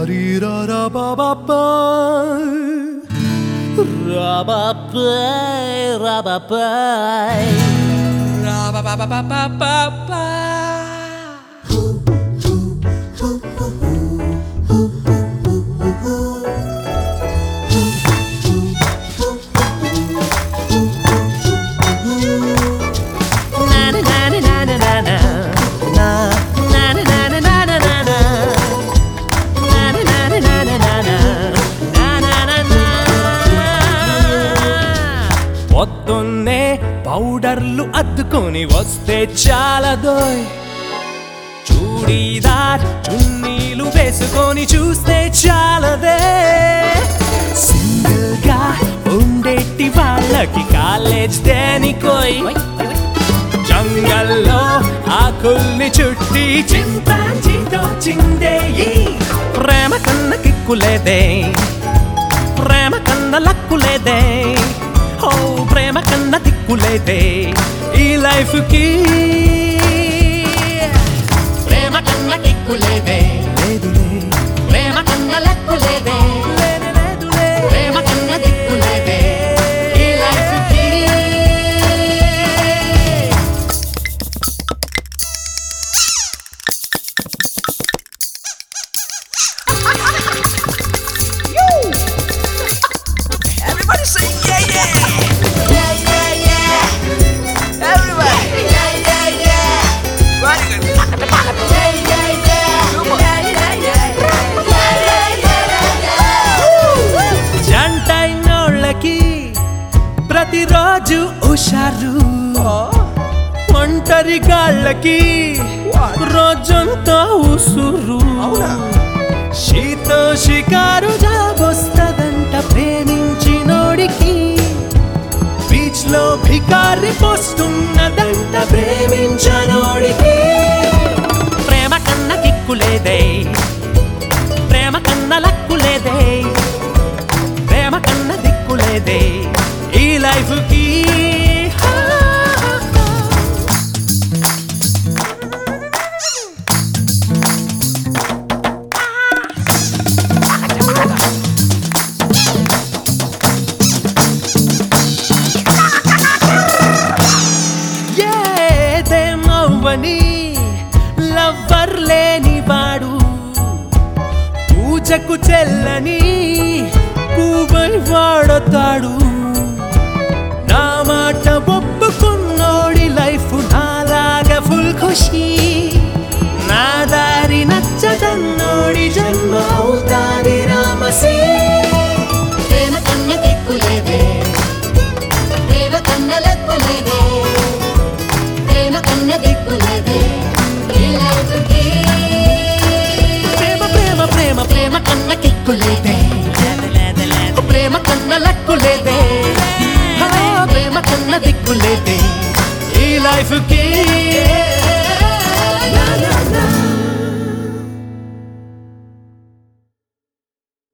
Ba-dee-da-da-ba-ba-ba. Ra-ba-ba, ra-ba-ba. Ra-ba-ba-ba-ba-ba-ba. పొద్దున్నే పౌడర్లు అద్దుకొని వస్తే చాలదోయ్ చూడీదార్ చున్నీలు వేసుకొని చూస్తే చాలదే సింగిల్ గా ఉండేటి వాళ్ళకి కాలేజ్ దేనికోయ్ జంగల్లో ఆకుల్ని చుట్టి చింపాంజీతో చిందేయి ప్రేమ కన్న కిక్కులేదే ప్రేమ కన్న లక్కులేదే ఓ ప్రేమ కన్న దిక్కులేదే ఈ లైఫ్ కి ప్రేమ కన్న కిక్కులేదే లేదులే ప్రేమ కన్న లక్కులేదే లేనే లేదులే ప్రేమ కన్న దిక్కులేదే ఈ లైఫ్ కి Everybody say yeah yeah Yeah, yeah, yeah. Everybody Yeah, yeah, yeah. Very good Yeah, yeah, yeah. Yeah, yeah, yeah. Yeah, yeah, yeah. జంటైనోళ్ళకి ప్రతిరోజు హుషారు ఒంటరి గాళ్ళకి రోజంతా ఉసురు శీతో షికారు జాబొస్తదంట ప్రేమించినోడికి బీచ్ లో భికారి పోస్తున్నదంట ప్రేమించనోడికి ప్రేమ కన్న కిక్కులేదే ప్రేమ కన్న లక్కులేదే ప్రేమ కన్న దిక్కులేదే ఈ లైఫ్ కి ఏదేమవ్వని లవ్వర్ లేనివాడు పూజకు చెల్లని పువ్వై వాడతాడు నా మాట ఒప్పుకున్నోడి లైఫ్ నాలాగా ఫుల్ ఖుషి నా దారి నచ్చదన్నోడి జన్మ అవుతాది రామసీ ప్రేమ కన్న దిక్కులేదే ప్రేమ కన్న లక్కులేదే ప్రేమ కన్న దిక్కులేదే ఈ లైఫ్ కి ప్రేమ ప్రేమ ప్రేమ ప్రేమ కన్న కిక్కులేదే ప్రేమ కన్న లక్కులేదే ఆ, ప్రేమ కన్న దిక్కులేదే ఈ లైఫ్ కి